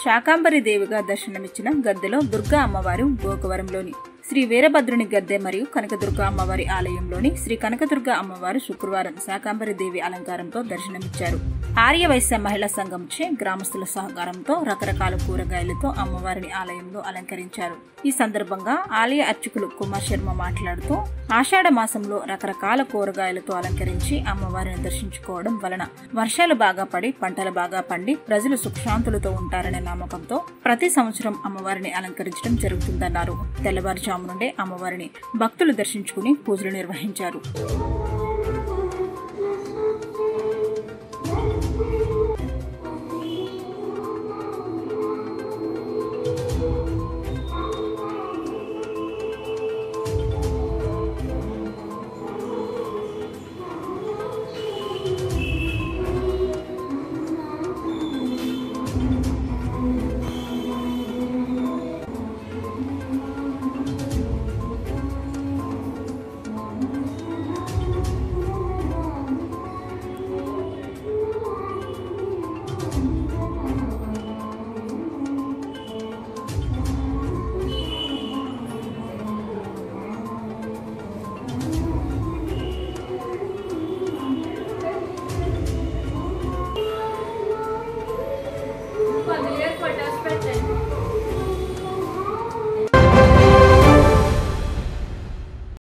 శాకాంబరి దేవిగా దర్శనమిచ్చిన గద్దెలో దుర్గా అమ్మవారు గోకవరంలోని శ్రీ వీరభద్రుని గద్దె మరియు కనకదుర్గ అమ్మవారి ఆలయంలోని శ్రీ కనకదుర్గ అమ్మవారు శుక్రవారం శాకాంబరి దేవి అలంకారంతో దర్శనమిచ్చారు ఆర్య వైశ్య మహిళా సంఘంచే గ్రామస్తుల సహకారంతో రకరకాల కూరగాయలతో అమ్మవారిని ఆలయంలో అలంకరించారు ఈ సందర్భంగా ఆలయ అర్చకులు కుమార్ శర్మ మాట్లాడుతూ ఆషాఢ మాసంలో రకరకాల కూరగాయలతో అలంకరించి అమ్మవారిని దర్శించుకోవడం వలన వర్షాలు బాగా పడి పంటలు బాగా పండి ప్రజలు సుఖశాంతులతో ఉంటారనే నమ్మకంతో ప్రతి సంవత్సరం అమ్మవారిని అలంకరించడం జరుగుతుందన్నారు తెల్లవారుజాము నుండే అమ్మవారిని భక్తులు దర్శించుకుని పూజలు నిర్వహించారు